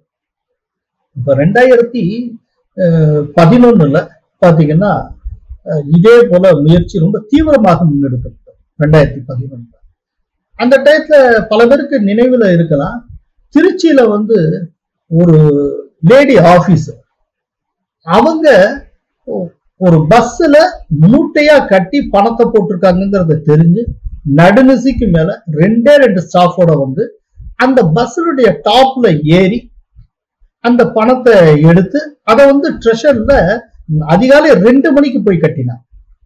இப்ப ரெண்டாயிரத்தி அஹ், பதினொன்னுல பாத்தீங்கன்னா அஹ், இதே போல முயற்சி ரொம்ப தீவிரமாக முன்னெடுக்கப்பட்டது ரெண்டாயிரத்தி பதினொன்னுல அந்த டயத்துல பல பேருக்கு நினைவுல இருக்கலாம் திருச்சியில வந்து ஒரு லேடி ஆபீசர் அவங்க ஒ- ஒரு பஸ்ல மூட்டையா கட்டி பணத்தை போட்டிருக்காங்கிறத தெரிஞ்சு நடுநிசிக்கு மேல ரெண்டே ரெண்டு ஸ்டாஃபோட வந்து அந்த பஸ்ஸுடைய டாப்ல ஏறி அந்த பணத்தை எடுத்து அதை வந்து ட்ரெஷர்ல அதிகாலை ரெண்டு மணிக்கு போய் கட்டினான்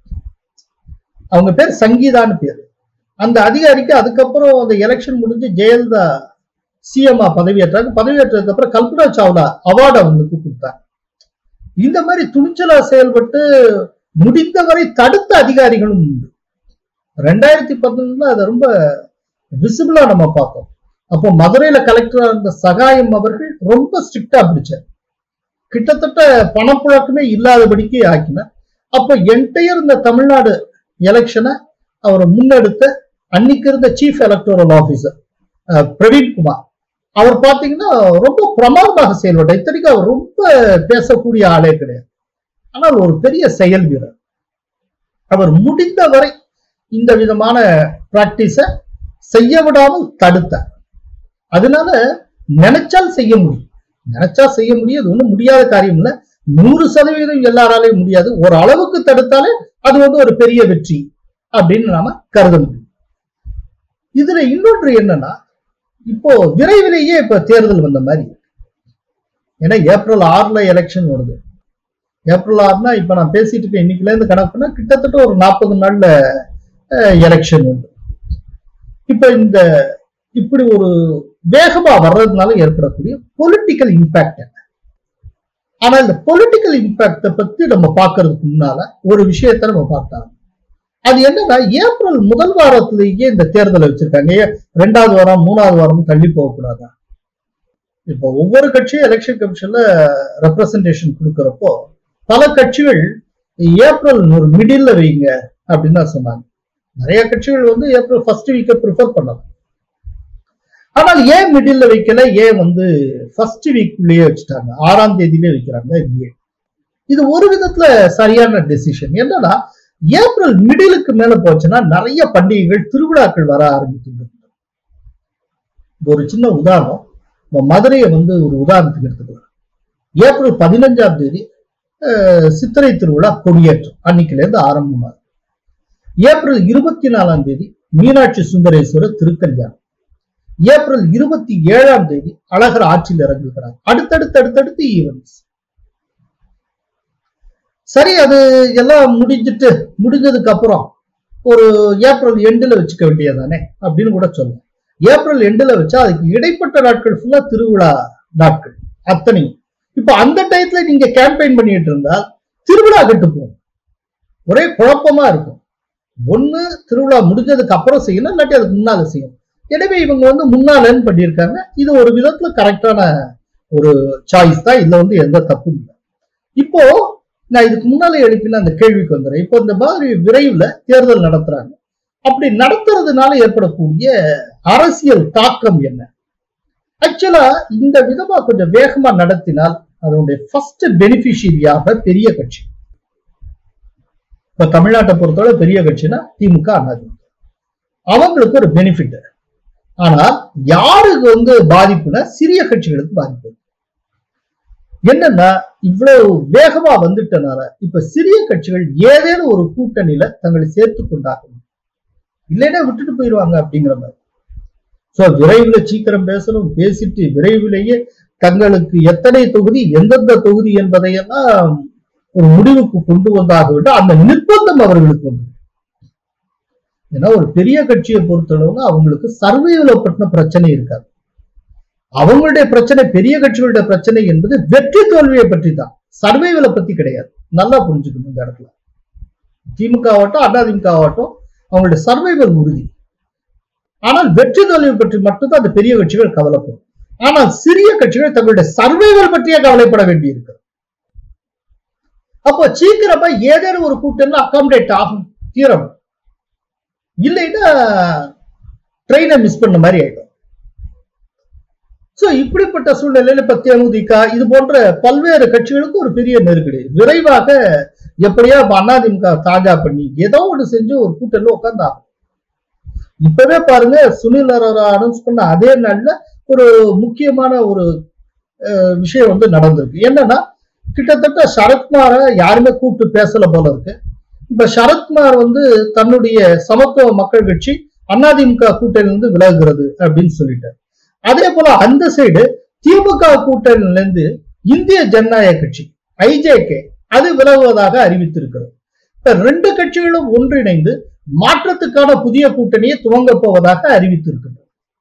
அவங்க பேர் சங்கீதான்னு பேர் அந்த அதிகாரிக்கு அதுக்கப்புறம் அந்த எலெக்ஷன் முடிஞ்சு ஜெயலலிதா சிஎம்ஆ பதவியேற்றாங்க பதவியேற்றதுக்கு அப்புறம் கல்பனா சாவ்லா அவார்டு அவங்களுக்கு கொடுத்தாங்க இந்த மாதிரி துணிச்சலா செயல்பட்டு முடிந்தவரை தடுத்த அதிகாரிகளும் உண்டு ரெண்டாயிரத்தி பதினொன்னுல அதை ரொம்ப விசிபிளா நம்ம பார்த்தோம் அப்போ மதுரையில கலெக்டரா இருந்த சகாயம் அவர்கள் ரொம்ப ஸ்ட்ரிக்டா பிடிச்சார் கிட்டத்தட்ட பணப்புழக்கமே இல்லாதபடிக்கு ஆக்கினார் அப்போ என்டையர் இந்த தமிழ்நாடு எலெக்ஷனை அவர் முன்னெடுத்த அன்னைக்கு இருந்த chief electoral officer Praveen Kumar அவர் பாத்தீங்கன்னா ரொம்ப பிரமாதமாக செயல்பட்டார் இத்தனைக்கும் அவர் ரொம்ப பேசக்கூடிய ஆளே கிடையாது ஆனால் ஒரு பெரிய செயல் வீரர் அவர் முடிந்த வரை இந்த விதமான பிராக்டிஸ செய்ய விடாமல் தடுத்தார் அதனால நினைச்சால் செய்ய முடியும் நினைச்சா செய்ய முடியும் அது ஒண்ணும் முடியாத காரியம் இல்ல நூறு சதவீதம் எல்லாராலையும் முடியாது ஒரு அளவுக்கு தடுத்தாலே அது வந்து ஒரு பெரிய வெற்றி அப்படின்னு நாம கருத முடியும் இதுல இன்னொன்று என்னன்னா இப்போ விரைவிலேயே இப்ப தேர்தல் வந்த மாதிரி இருக்கு. ஏன்னா ஏப்ரல் ஆறுல எலெக்ஷன் வருது ஏப்ரல் ஆறுனா இப்ப நான் பேசிட்டு இருக்க இன்னைக்குல இருந்து கணக்கு பண்ணா கிட்டத்தட்ட ஒரு நாற்பது நாள்ல எலெக்ஷன் வந்து இப்ப இந்த இப்படி ஒரு வேகமா வர்றதுனால ஏற்படக்கூடிய பொலிட்டிக்கல் இம்பாக்ட் என்ன ஆனா இந்த பொலிட்டிக்கல் இம்பாக்ட பத்தி நம்ம பார்க்கறதுக்கு முன்னால ஒரு விஷயத்த நம்ம பார்த்தாங்க அது என்னன்னா ஏப்ரல் முதல் வாரத்திலேயே இந்த தேர்தலை வச்சிருக்காங்க ஏன் ரெண்டாவது வாரம் மூணாவது வாரம் தள்ளி போகக்கூடாதா இப்போ ஒவ்வொரு கட்சியும் எலெக்ஷன் கமிஷன்ல ரெப்ரசன்டேஷன் கொடுக்கறப்போ பல கட்சிகள் ஏப்ரல் ஒரு மிடில்ல வைங்க அப்படின்னு தான் சொன்னாங்க நிறைய கட்சிகள் வந்து ஏப்ரல் ஃபர்ஸ்ட் வீக்கை ப்ரிஃபர் பண்ணலாம் ஆனால் ஏன் மிடில்ல வைக்கல ஏன் வந்து ஃபர்ஸ்ட் வீக்குள்ளேயே வச்சுட்டாங்க ஆறாம் தேதியிலே வைக்கிறாங்க இது ஏன் இது ஒரு விதத்துல சரியான டெசிஷன் என்னன்னா ஏப்ரல் மிடிலுக்கு மேல போச்சுன்னா நிறைய பண்டிகைகள் திருவிழாக்கள் வர ஆரம்பித்து ஒரு சின்ன உதாரணம் நம்ம மதுரையை வந்து ஒரு உதாரணத்துக்கு எடுத்துக்கலாம் ஏப்ரல் பதினஞ்சாம் தேதி அஹ், சித்திரை திருவிழா கொடியேற்றம் அன்னைக்குல இருந்து ஆரம்பமாகுது ஏப்ரல் இருபத்தி நாலாம் தேதி மீனாட்சி சுந்தரேஸ்வரர் திருக்கல்யாணம் ஏப்ரல் இருபத்தி ஏழாம் தேதி அழகர் ஆற்றில் இறங்குகிறார் அடுத்தடுத்து அடுத்தடுத்து ஈவெண்ட்ஸ் சரி அது எல்லாம் முடிஞ்சிட்டு முடிஞ்சதுக்கு அப்புறம் ஒரு ஏப்ரல் எண்டுல வச்சுக்க வேண்டியதானே அப்படின்னு கூட சொல்லுவோம் ஏப்ரல் எண்டுல வச்சா அதுக்கு இடைப்பட்ட நாட்கள் ஃபுல்லா திருவிழா நாட்கள் அத்தனையும் இப்ப அந்த டயத்துல நீங்க கேம்பெயின் பண்ணிட்டு இருந்தால் திருவிழா கெட்டு போகும் ஒரே குழப்பமா இருக்கும் ஒண்ணு திருவிழா முடிஞ்சதுக்கு அப்புறம் செய்யணும் இல்லாட்டி அதுக்கு முன்னால செய்யணும் எனவே இவங்க வந்து முன்னாலன்னு பண்ணியிருக்காங்க இது ஒரு விதத்துல கரெக்டான ஒரு சாய்ஸ் தான் இதுல வந்து எந்த தப்பும் இல்லை இப்போ நான் இதுக்கு முன்னாலே எழுப்பின அந்த கேள்விக்கு வந்துடுறேன் இப்போ இந்த மாதிரி விரைவில் தேர்தல் நடத்துறாங்க அப்படி நடத்துறதுனால ஏற்படக்கூடிய அரசியல் தாக்கம் என்ன ஆக்சுவலா இந்த விதமா கொஞ்சம் வேகமா நடத்தினால் அதனுடைய ஃபர்ஸ்ட் பெனிஃபிஷியரியாக பெரிய கட்சி இப்ப தமிழ்நாட்டை பொறுத்தவரை பெரிய கட்சினா திமுக அதிமுக அவங்களுக்கு ஒரு பெனிஃபிட் ஆனா யாருக்கு வந்து பாதிப்புனா சிறிய கட்சிகளுக்கு பாதிப்பு என்னன்னா இவ்வளவு வேகமா வந்துட்டனால இப்ப சிறிய கட்சிகள் ஏதேனும் ஒரு கூட்டணியில தங்களை சேர்த்து கொண்டாகணும் இல்லைன்னா விட்டுட்டு போயிடுவாங்க அப்படிங்கிற மாதிரி சோ விரைவில் சீக்கிரம் பேசணும் பேசிட்டு விரைவிலேயே தங்களுக்கு எத்தனை தொகுதி எந்தெந்த தொகுதி என்பதையெல்லாம் ஒரு முடிவுக்கு கொண்டு வந்தாக வேண்டும் அந்த நிர்பந்தம் அவர்களுக்கு வந்து ஏன்னா ஒரு பெரிய கட்சியை பொறுத்தளவுல அவங்களுக்கு சர்வைவல பற்றின பிரச்சனை இருக்காது அவங்களுடைய பிரச்சனை பெரிய கட்சிகளுடைய பிரச்சனை என்பது வெற்றி தோல்வியை பற்றி தான் சர்வைவலை பத்தி கிடையாது நல்லா புரிஞ்சுக்கணும் இந்த இடத்துல திமுக ஆகட்டும் அதிமுக ஆகட்டும் அவங்களுடைய சர்வைவல் உறுதி ஆனால் வெற்றி தோல்வி பற்றி மட்டும்தான் அந்த பெரிய கட்சிகள் கவலைப்படும் ஆனால் சிறிய கட்சிகள் தங்களுடைய சர்வைவல் பற்றியே கவலைப்பட வேண்டியிருக்கு அப்போ சீக்கிரமா ஏதேனும் ஒரு கூட்டம்ல அகாமடேட் ஆகும் தீரம் இல்லைன்னா ட்ரெயினை மிஸ் பண்ண மாதிரி ஆயிடும் சோ இப்படிப்பட்ட சூழ்நிலையில இப்ப தேமுதிக இது போன்ற பல்வேறு கட்சிகளுக்கு ஒரு பெரிய நெருக்கடி விரைவாக எப்படியா இப்ப அதிமுக தாஜா பண்ணி ஏதோ ஒன்று செஞ்சு ஒரு கூட்டம்ல உட்கார்ந்தாங்க இப்பவே பாருங்க சுனில் அரோரா அனௌன்ஸ் பண்ண அதே நாள்ல ஒரு முக்கியமான ஒரு அஹ், விஷயம் வந்து நடந்திருக்கு என்னன்னா கிட்டத்தட்ட சரத்குமாரை யாருமே கூப்பிட்டு பேசல போல இருக்கு இப்ப சரத்குமார் வந்து தன்னுடைய சமத்துவ மக்கள் கட்சி அதிமுக கூட்டணியிலிருந்து விலகுகிறது அப்படின்னு சொல்லிட்டார் அதே போல அந்த சைடு திமுக கூட்டணியில இருந்து இந்திய ஜனநாயக கட்சி ஐஜேகே அது விலகுவதாக அறிவித்திருக்கிறது இப்ப ரெண்டு கட்சிகளும் ஒன்றிணைந்து மாற்றத்துக்கான புதிய கூட்டணியை துவங்க போவதாக அறிவித்திருக்கிறது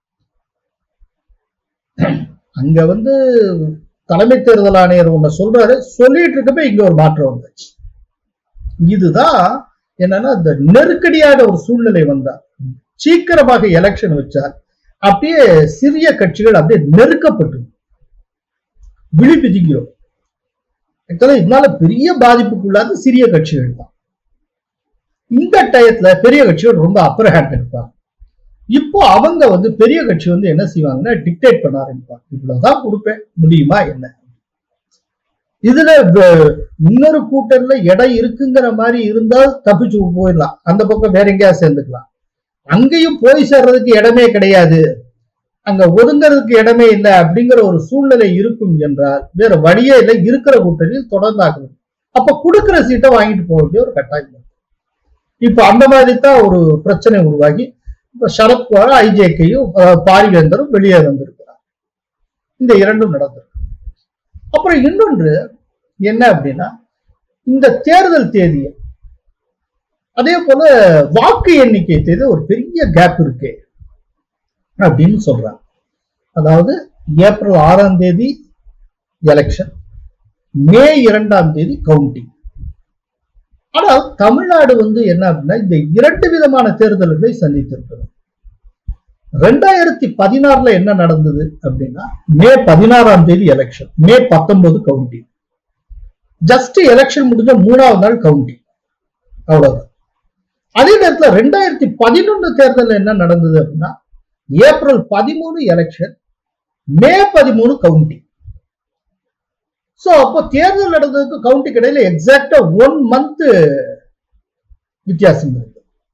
அங்க வந்து தலைமை தேர்தல் ஆணையர் ஒண்ணு சொல்றாரு சொல்லிட்டு இருக்கப்ப இங்க ஒரு மாற்றம் வந்துச்சு இதுதான் என்னன்னா இந்த நெருக்கடியான ஒரு சூழ்நிலை வந்தா சீக்கிரமாக எலெக்ஷன் வச்சால் அப்படியே சிறிய கட்சிகள் அப்படியே நெருக்கப்பட்டு விழி பிதிக்கிறோம் ஆக்சுவலா இதனால பெரிய பாதிப்புக்குள்ளாது சிறிய கட்சிகள் தான் இந்த டயத்துல பெரிய கட்சிகள் ரொம்ப அப்பர் ஹேண்ட் எடுப்பாங்க இப்போ அவங்க வந்து பெரிய கட்சி வந்து என்ன செய்வாங்கன்னா டிக்டேட் பண்ண ஆரம்பிப்பாங்க இவ்வளவுதான் கொடுப்பேன் முடியுமா என்ன இதுல வ- இன்னொரு கூட்டம்ல இடம் இருக்குங்கிற மாதிரி இருந்தால் தப்பிச்சு போயிடலாம் அந்த பக்கம் வேற எங்கேயாவது சேர்ந்துக்கலாம் அங்கேயும் போய் சேர்றதுக்கு இடமே கிடையாது அங்க ஒதுங்கிறதுக்கு இடமே இல்லை அப்படிங்கிற ஒரு சூழ்நிலை இருக்கும் என்றால் வேற வழியே இல்லை இருக்கிற கூட்டணியில் தொடர்ந்தாக வேண்டும் அப்ப கொடுக்கிற சீட்டை வாங்கிட்டு போக வேண்டிய ஒரு கட்டாயம் இருக்கு. இப்ப அந்த மாதிரி தான் ஒரு பிரச்சனை உருவாகி இப்ப சரத்பவார் ஐஜேக்கையும் பாரிவேந்தரும் வெளியே வந்திருக்கிறார் இந்த இரண்டும் நடந்திருக்கு அப்புறம் இன்னொன்று என்ன அப்படின்னா இந்த தேர்தல் தேதியை அதே போல வாக்கு எண்ணிக்கை தேதி ஒரு பெரிய கேப் இருக்கு அப்படின்னு சொல்றாங்க அதாவது ஏப்ரல் ஆறாம் தேதி எலெக்ஷன் மே இரண்டாம் தேதி கவுண்டிங் ஆனால் தமிழ்நாடு வந்து என்ன அப்படின்னா இந்த இரண்டு விதமான தேர்தல்களை சந்தித்திருக்கிறது ரெண்டாயிரத்தி பதினாறுல என்ன நடந்தது அப்படின்னா மே பதினாறாம் தேதி எலெக்ஷன் மே பத்தொன்பது கவுண்டிங் ஜஸ்ட் எலெக்ஷன் முடிஞ்ச மூணாவது நாள் கவுண்டிங் அவ்வளவுதான் அதே நேரத்துல ரெண்டாயிரத்தி பதினொன்னு தேர்தல் என்ன நடந்தது அப்படின்னா ஏப்ரல் பதிமூணு எலெக்ஷன் மே பதிமூணு கவுண்டிங் சோ அப்போ தேர்தல் நடந்ததுக்கு கவுண்டிங் இடையில எக்ஸாக்டா ஒன் மந்த் வித்தியாசம் இருக்கு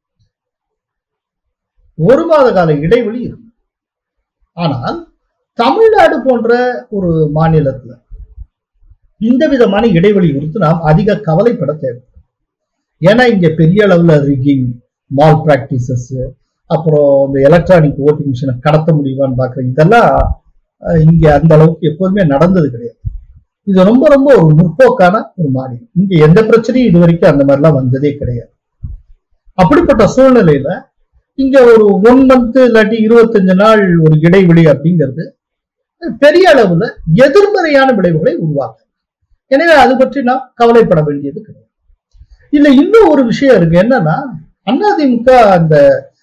ஒரு மாத கால இடைவெளி இருக்கு ஆனால் தமிழ்நாடு போன்ற ஒரு மாநிலத்துல இந்த விதமான இடைவெளி குறித்து நாம் அதிக கவலைப்பட தேவை ஏன்னா இங்க பெரிய அளவுல ரிகிங் மால் பிராக்டிசஸ் அப்புறம் இந்த எலக்ட்ரானிக் ஓட்டிங் மிஷினை கடத்த முடியுமான்னு பாக்குறேன் இதெல்லாம் அஹ், இங்க அந்த அளவுக்கு எப்போதுமே நடந்தது கிடையாது இது ரொம்ப ரொம்ப ஒரு முற்போக்கான ஒரு மாநிலம் இங்க எந்த பிரச்சனையும் இது வரைக்கும் அந்த மாதிரிலாம் வந்ததே கிடையாது அப்படிப்பட்ட சூழ்நிலையில இங்க ஒரு ஒன் மந்த் இல்லாட்டி இருபத்தஞ்சு நாள் ஒரு இடைவெளி அப்படிங்கிறது பெரிய அளவுல எதிர்மறையான விளைவுகளை உருவாக்கும் எனவே அது பற்றி நாம் கவலைப்பட வேண்டியது கிடையாது இல்ல இன்னும் ஒரு விஷயம் இருக்கு என்னன்னா அதிமுக அந்த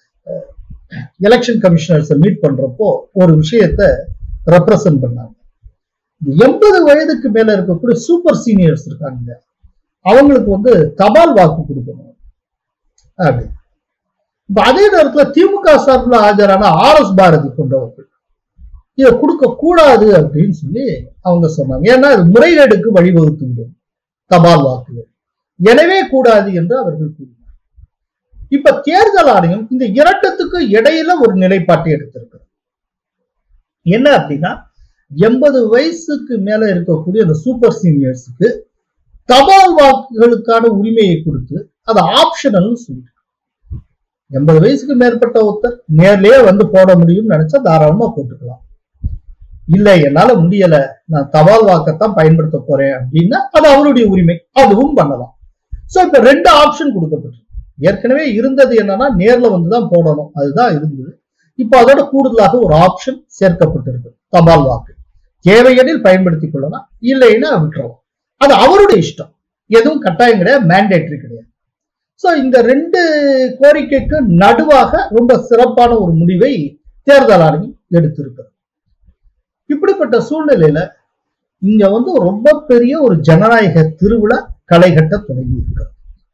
எலெக்ஷன் கமிஷனர்ஸை மீட் பண்றப்போ ஒரு விஷயத்த ரெப்ரசன்ட் பண்ணாங்க எண்பது வயதுக்கு மேல இருக்கக்கூடிய சூப்பர் சீனியர்ஸ் இருக்காங்க அவங்களுக்கு வந்து தபால் வாக்கு கொடுக்கணும் அப்படி இப்ப அதே நேரத்துல திமுக சார்பில் ஆஜரான ஆர் எஸ் பாரதி போன்றவர்கள் இதை கொடுக்க கூடாது அப்படின்னு சொல்லி அவங்க சொன்னாங்க ஏன்னா அது முறைகேடுக்கு வழிவகுத்து விடும் தபால் வாக்குகள் எனவே கூடாது என்று அவர்கள் கூறினார் இப்ப தேர்தல் ஆணையம் இந்த இரட்டத்துக்கு இடையில ஒரு நிலைப்பாட்டை எடுத்திருக்கு என்ன அப்படின்னா எண்பது வயசுக்கு மேல இருக்கக்கூடிய அந்த சூப்பர் சீனியர்ஸுக்கு தபால் வாக்குகளுக்கான உரிமையை கொடுத்து அது ஆப்ஷனல்னு சொல்லிட்டு எண்பது வயசுக்கு மேற்பட்ட ஒருத்தர் நேர்லயே வந்து போட முடியும்னு நினைச்சா தாராளமா போட்டுக்கலாம் இல்ல என்னால முடியல நான் தபால் வாக்கத்தான் பயன்படுத்த போறேன் அப்படின்னா அது அவருடைய உரிமை அதுவும் பண்ணலாம் சோ இப்ப ரெண்டு ஆப்ஷன் கொடுக்கப்பட்டிருக்கு ஏற்கனவே இருந்தது என்னன்னா நேர்ல வந்துதான் போடணும் அதுதான் இருந்தது இப்ப அதோட கூடுதலாக ஒரு ஆப்ஷன் சேர்க்கப்பட்டிருக்கு தபால் வாக்கு தேவையெனில் பயன்படுத்திக் கொள்ளலாம் இல்லைன்னா விட்டுறலாம் அது அவருடைய இஷ்டம் எதுவும் கட்டாயம் கிடையாது மேண்டேட்டரி கிடையாது சோ இந்த ரெண்டு கோரிக்கைக்கு நடுவாக ரொம்ப சிறப்பான ஒரு முடிவை தேர்தல் ஆணையம் எடுத்திருக்கிறது இப்படிப்பட்ட சூழ்நிலையில இங்க வந்து ரொம்ப பெரிய ஒரு ஜனநாயக திருவிழா களைகட்ட தொடங்கி இருக்கிறது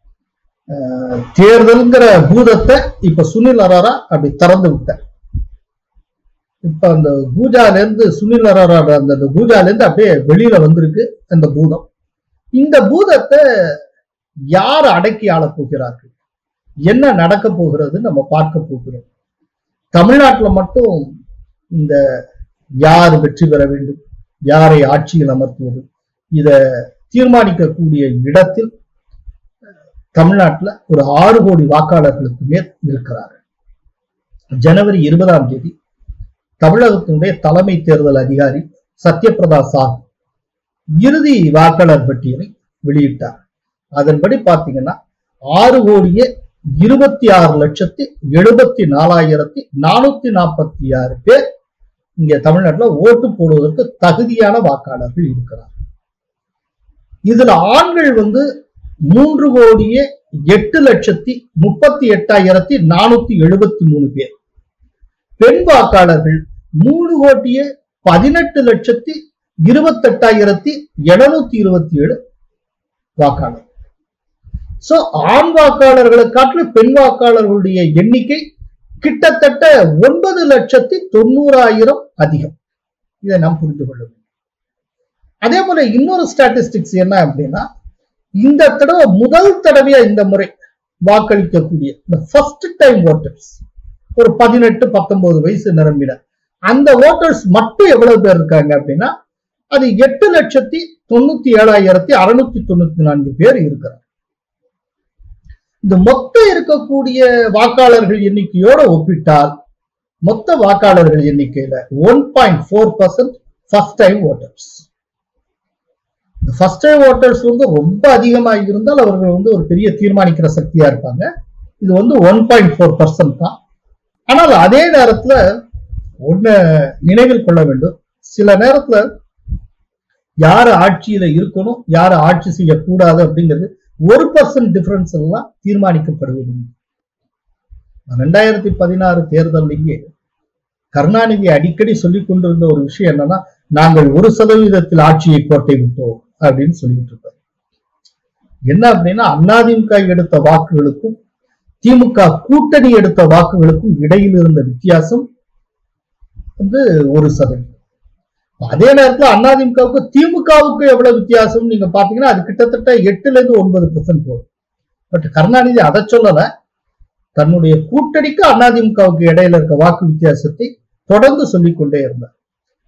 அஹ் தேர்தல்ங்கிற பூதத்தை இப்ப சுனில் அரோரா அப்படி திறந்து விட்டார் இப்ப அந்த பூஜால இருந்து சுனில் அரோரா அந்த அந்த பூஜால இருந்து அப்படியே வெளியில வந்திருக்கு அந்த பூதம் இந்த பூதத்தை யார் அடக்கி ஆளப் போகிறார்கள் என்ன நடக்க போகிறது நம்ம பார்க்க போகிறோம் தமிழ்நாட்டுல மட்டும் இந்த யார் வெற்றி பெற வேண்டும் யாரை ஆட்சியில் அமர்த்துவது இத தீர்மானிக்கக்கூடிய இடத்தில் தமிழ்நாட்டுல ஒரு ஆறு கோடி வாக்காளர்களுக்கு மேல் இருக்கிறார்கள் ஜனவரி இருபதாம் தேதி தமிழகத்தினுடைய தலைமை தேர்தல் அதிகாரி சத்யபிரதா சாஹூ இறுதி வாக்காளர் பட்டியலை வெளியிட்டார் அதன்படி பாத்தீங்கன்னா ஆறு கோடியே இருபத்தி ஆறு லட்சத்தி எழுபத்தி நாலாயிரத்தி நானூத்தி நாற்பத்தி ஆறு பேர் இங்க தமிழ்நாட்டுல ஓட்டு போடுவதற்கு தகுதியான வாக்காளர்கள் இருக்கிறார் இதுல ஆண்கள் வந்து மூன்று கோடியே எட்டு லட்சத்தி முப்பத்தி எட்டாயிரத்தி நானூத்தி எழுபத்தி மூணு பேர் பெண் வாக்காளர்கள் மூணு கோடியே பதினெட்டு லட்சத்தி இருபத்தெட்டாயிரத்தி எழுநூத்தி இருபத்தி ஏழு வாக்காளர் சோ ஆண் வாக்காளர்களை காட்டிலும் பெண் வாக்காளர்களுடைய எண்ணிக்கை கிட்டத்தட்ட ஒன்பது லட்சத்தி தொண்ணூறாயிரம் அதிகம் இதை நாம் புரிந்து கொள்ள வேண்டும் அதே போல இன்னொரு ஸ்டாட்டிஸ்டிக்ஸ் என்ன அப்படின்னா இந்த தடவை முதல் தடவையா இந்த முறை வாக்களிக்கக்கூடிய இந்த ஃபர்ஸ்ட் டைம் ஓட்டர்ஸ் ஒரு பதினெட்டு பத்தொன்பது வயசு நிரம்பின அந்த ஓட்டர்ஸ் மட்டும் எவ்வளவு பேர் இருக்காங்க அப்படின்னா அது எட்டு லட்சத்தி தொண்ணூத்தி ஏழாயிரத்தி அறுநூத்தி தொண்ணூத்தி நான்கு பேர் இருக்கிறார் இந்த மொத்தம் இருக்கக்கூடிய வாக்காளர்கள் எண்ணிக்கையோட ஒப்பிட்டால் மொத்த வாக்காளர்கள் எண்ணிக்கையில one point four percent first time voters இந்த ஃபர்ஸ்ட் டைம் ஓட்டர்ஸ் வந்து ரொம்ப அதிகமாக இருந்தால் அவர்கள் வந்து ஒரு பெரிய தீர்மானிக்கிற சக்தியா இருப்பாங்க இது வந்து ஒன் பாயிண்ட் ஃபோர் பர்சன்ட் தான் ஆனால் அதே நேரத்துல ஒண்ணு நினைவில் கொள்ள வேண்டும் சில நேரத்துல யாரு ஆட்சியில இருக்கணும் யாரு ஆட்சி செய்யக்கூடாது அப்படிங்கிறது ஒரு பர்சன்ட் டிஃபரன்ஸ் எல்லாம் தீர்மானிக்கப்படுவது உண்டு. ரெண்டாயிரத்தி பதினாறு தேர்தலிலேயே கருணாநிதி அடிக்கடி சொல்லிக் கொண்டிருந்த ஒரு விஷயம் என்னன்னா நாங்கள் ஒரு சதவீதத்தில் ஆட்சியை கோட்டை விட்டோம் அப்படின்னு சொல்லிட்டு இருப்பார் என்ன அப்படின்னா அதிமுக எடுத்த வாக்குகளுக்கும் திமுக கூட்டணி எடுத்த வாக்குகளுக்கும் இடையில் இருந்த வித்தியாசம் வந்து ஒரு சதவீதம் அதே நேரத்துல அதிமுகவுக்கு திமுகவுக்கு எவ்வளவு வித்தியாசம் நீங்க பாத்தீங்கன்னா அது கிட்டத்தட்ட எட்டுல இருந்து ஒன்பது பெர்சன்ட் போகும் பட் கருணாநிதி அதை சொல்லல தன்னுடைய கூட்டணிக்கு அதிமுகவுக்கு இடையில இருக்க வாக்கு வித்தியாசத்தை தொடர்ந்து சொல்லிக் கொண்டே இருந்தார்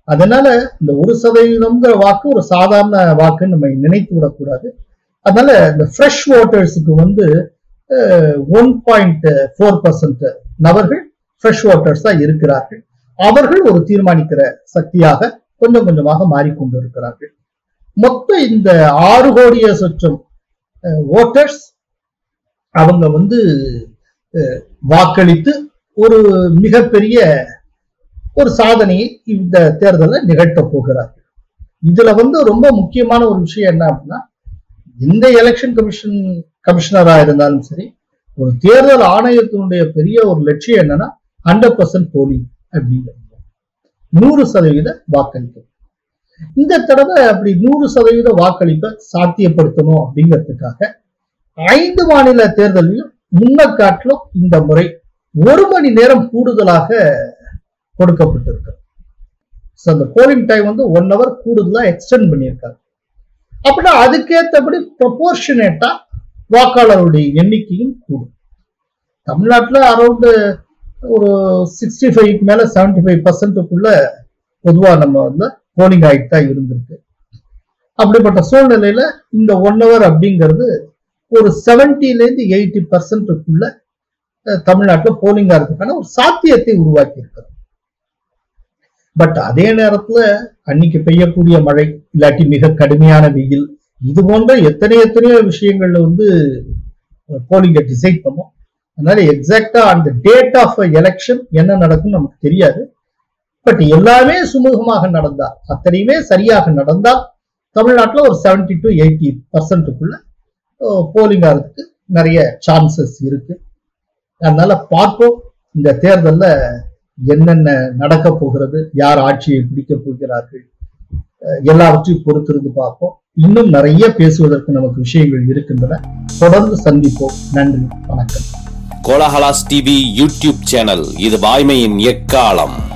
அதனால இந்த ஒரு சதவீதம்ங்கிற வாக்கு ஒரு சாதாரண வாக்குன்னு நம்ம நினைத்து விடக்கூடாது அதனால இந்த ஃப்ரெஷ் ஓட்டர்ஸுக்கு வந்து ஒன் பாயிண்ட் ஃபோர் பர்சன்ட் நபர்கள் ஃப்ரெஷ் ஓட்டர்ஸ் தான் இருக்கிறார்கள் அவர்கள் ஒரு தீர்மானிக்கிற சக்தியாக கொஞ்சம் கொஞ்சமாக மாறிக்கொண்டு இருக்கிறார்கள் மொத்தம் இந்த ஆறு கோடிய சொச்சம் ஓட்டர்ஸ் அவங்க வந்து அஹ், வாக்களித்து ஒரு மிகப்பெரிய ஒரு சாதனையை இந்த தேர்தலில் நிகழ்த்த போகிறார்கள் இதுல வந்து ரொம்ப முக்கியமான ஒரு விஷயம் என்ன அப்படின்னா இந்த எலெக்ஷன் கமிஷன் கமிஷனரா இருந்தாலும் சரி ஒரு தேர்தல் ஆணையத்தினுடைய பெரிய ஒரு லட்சியம் என்னன்னா ஹண்ட்ரட் பர்சன்ட் போலிங் அப்படிங்கிறது நூறு சதவீத வாக்களிப்பு இந்த தடவை அப்படி நூறு சதவீத வாக்களிப்பை சாத்தியப்படுத்தணும் அப்படிங்கிறதுக்காக ஐந்து மாநில தேர்தலையும் முன்ன காட்டிலும் இந்த முறை ஒரு மணி நேரம் கூடுதலாக கொடுக்கப்பட்டிருக்கு ஸோ அந்த போலிங் டைம் வந்து ஒன் ஹவர் கூடுதலா எக்ஸ்டெண்ட் பண்ணியிருக்காங்க அப்படின்னா அதுக்கேற்றபடி ப்ரொபோர்ஷனேட்டா வாக்காளருடைய எண்ணிக்கையும் கூடும் தமிழ்நாட்டில் அரௌண்டு ஒரு சிக்ஸ்டி ஃபைவ் மேல செவன்டி ஃபைவ் பர்சன்ட்டுக்குள்ள பொதுவா நம்ம வந்து போலிங் ஆகிட்டு தான் இருந்திருக்கு அப்படிப்பட்ட சூழ்நிலையில இந்த ஒன் ஹவர் அப்படிங்கிறது ஒரு 70 ல இருந்து எயிட்டி பர்சன்ட்டுக்குள்ள தமிழ்நாட்டில் போலிங் ஆகிறதுக்கான ஒரு சாத்தியத்தை உருவாக்கி இருக்கிறது பட் அதே நேரத்துல அன்னைக்கு பெய்யக்கூடிய மழை இல்லாட்டி மிக கடுமையான வெயில் இது போன்ற எத்தனை எத்தனையோ விஷயங்கள்ல வந்து போலிங்கை டிசைட் பண்ணும் அதனால எக்ஸாக்டா அந்த டேட் ஆஃப் எலெக்ஷன் என்ன நடக்கும் நமக்கு தெரியாது பட் எல்லாமே சுமூகமாக நடந்தால் அத்தனையுமே சரியாக நடந்தால் தமிழ்நாட்டில் ஒரு 70 டு எயிட்டி பர்சன்ட்டுக்குள்ள போலிங் ஆகிறதுக்கு நிறைய சான்சஸ் இருக்கு அதனால பார்ப்போம் இந்த தேர்தல்ல என்னென்ன நடக்க போகிறது யார் ஆட்சியை பிடிக்க போகிறார்கள் அஹ் எல்லாவற்றையும் பொறுத்திருந்து பார்ப்போம் இன்னும் நிறைய பேசுவதற்கு நமக்கு விஷயங்கள் இருக்கின்றன தொடர்ந்து சந்திப்போம் நன்றி வணக்கம்
கோலஹலாஸ் டிவி யூடியூப் சேனல் இது வாய்மையின் எக்காலம்